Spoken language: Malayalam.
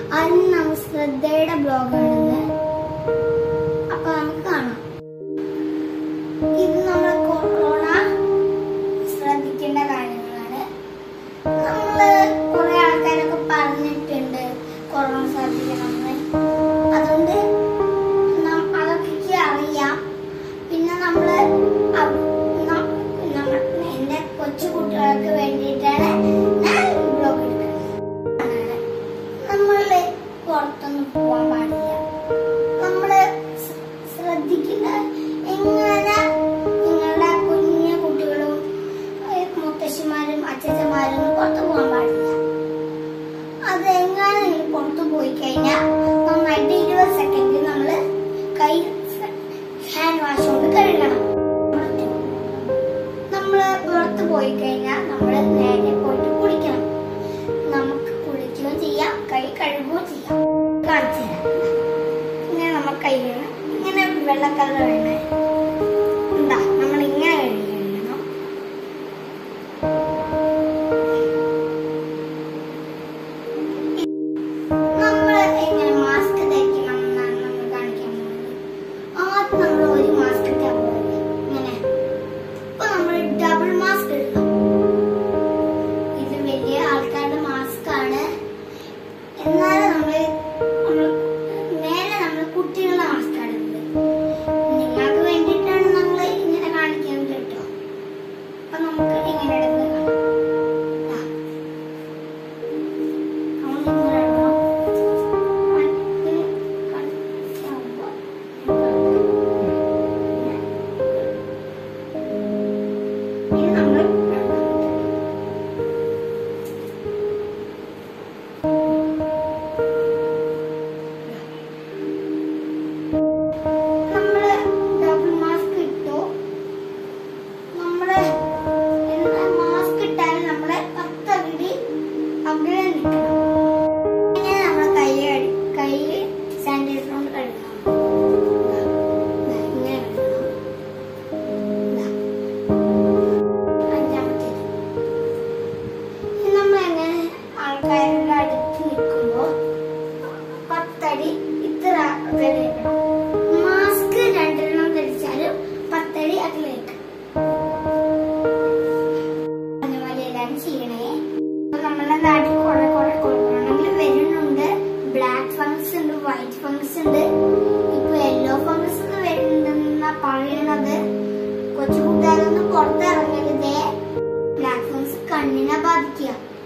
അതിന് നമ്മൾ ശ്രദ്ധയുടെ ബ്ലോഗാണെന്ന് അപ്പൊ നമുക്ക് കാണാം ഇത് നമ്മൾ കൊറോണ ശ്രദ്ധിക്കേണ്ട കാര്യങ്ങളാണ് നമ്മള് കുറെ ആൾക്കാരൊക്കെ പറഞ്ഞിട്ടുണ്ട് കൊറോണ ശ്രദ്ധിക്കണമെന്ന് അതുകൊണ്ട് നം- അതൊക്കെ എനിക്ക് അറിയാം പിന്നെ നമ്മള് അവ- ന- നമ്മ- എന്റെ കൊച്ചു കുട്ടികൾക്ക് വേണ്ടിയിട്ടാണ് ഞാൻ ഈ ബ്ലോഗ് എടുക്കുന്നത് നമ്മള് പുറത്തൊന്നും പോവാൻ പാടില്ല നമ്മള് ശ്ര- ശ്രദ്ധിക്കുന്ന എങ്ങനെ നിങ്ങളുടെ കുഞ്ഞു കുട്ടികളും ഏ, മുത്തശ്ശിമാരും അച്ഛച്ചമാരും പുറത്തു പോകാൻ പാടില്ല അതെങ്ങനെ നിങ്ങൾ പുറത്തു പോയി കഴിഞ്ഞാൽ നന്നായിട്ട് ഇരുപത് സെക്കൻഡ് നമ്മൾ കൈ ഹാൻഡ് വാഷ് കൊണ്ട് കഴുകണം നമ്മൾ പുറത്ത് പോയി കഴിഞ്ഞാൽ നമ്മൾ നേരെ പോയിട്ട് കുളിക്കണം നമുക്ക് കുളിക്കുകയും ചെയ്യാം കൈ കഴുകുകയും ചെയ്യാം കാണിച്ചു തരാം ഇങ്ങനെ നമ്മൾ കൈ കഴുകണം ഇങ്ങനെ വെള്ള കളർ വേണേ എന്താ നമ്മൾ ഇങ്ങനെ കഴുകി കഴിയണം നമ്മൾ എങ്ങനെ മാസ്ക് ധരിക്കണം എന്നാണ് നമ്മൾ കാണിക്കാൻ പോകുന്നത് ആദ്യം നമ്മൾ ഒരു മാസ്ക് ഇട്ടാൽ പോലെ ഇങ്ങനെ ഇപ്പൊ നമ്മൾ ഡബിൾ മാസ്ക് ഇടണം ഇത് വലിയ ആൾക്കാരുടെ മാസ്ക് ആണ് എന്നാലും നമ്മൾ നമ്മൾ മേലെ നമ്മൾ കുട്ടികളുടെ മാസ്ക് ഇടുന്നത് നിങ്ങൾക്ക് വേണ്ടിയിട്ടാണ് നമ്മൾ ഇങ്ങനെ കാണിക്കുന്നത് കേട്ടോ അപ്പൊ നമുക്ക് ഇങ്ങനെ ഇടുന്നത് കാണാം ദാ. നമ്മൾ ഇങ്ങനെ ഇടണം കണ്ണിന് കണ്ണിലാവുമ്പോ ഇനി നമ്മൾ നമ്മള് ഡബിൾ മാസ്ക് ഇട്ടു നമ്മള് മാസ്ക് ഇട്ടാൽ നമ്മളെ പത്തകിടി അകലെ നിൽക്കണം ഇങ്ങനെ നമ്മളെ കൈ കഴു- കൈ സാനിറ്റൈസർ കൊണ്ട് കഴുകണം ദാ, ദാ, ഇങ്ങനെ കഴുകണം ദാ. അഞ്ചാമത്തേത് ഇനി നമ്മൾ എങ്ങനെ ആൾക്കാരുടെ അടുത്ത് നിൽക്കുമ്പോ പത്തടി ഇത്ര അകലേക്കണം മാസ്ക് രണ്ടെണ്ണം ധരിച്ചാലും പത്തടി അകലേക്ക് അതുപോലെയാണ് ചെയ്യണേ അപ്പൊ നമ്മളെ നാട്ടിൽ കുറെ കുറെ കൊറോണകൾ വരുന്നുണ്ട് ബ്ലാക്ക് ഫംഗസ് ഉണ്ട് വൈറ്റ് ഫംഗസ് ഉണ്ട് ഇപ്പൊ യെല്ലോ ഫംഗസ് വരുന്നുണ്ടെന്നാ പറയണത് കൊച്ചു കൂട്ടുകാരൊന്നും പുറത്തിറങ്ങരുതേ ബ്ലാക്ക് ഫംഗസ് കണ്ണിനെ ബാധിക്കുക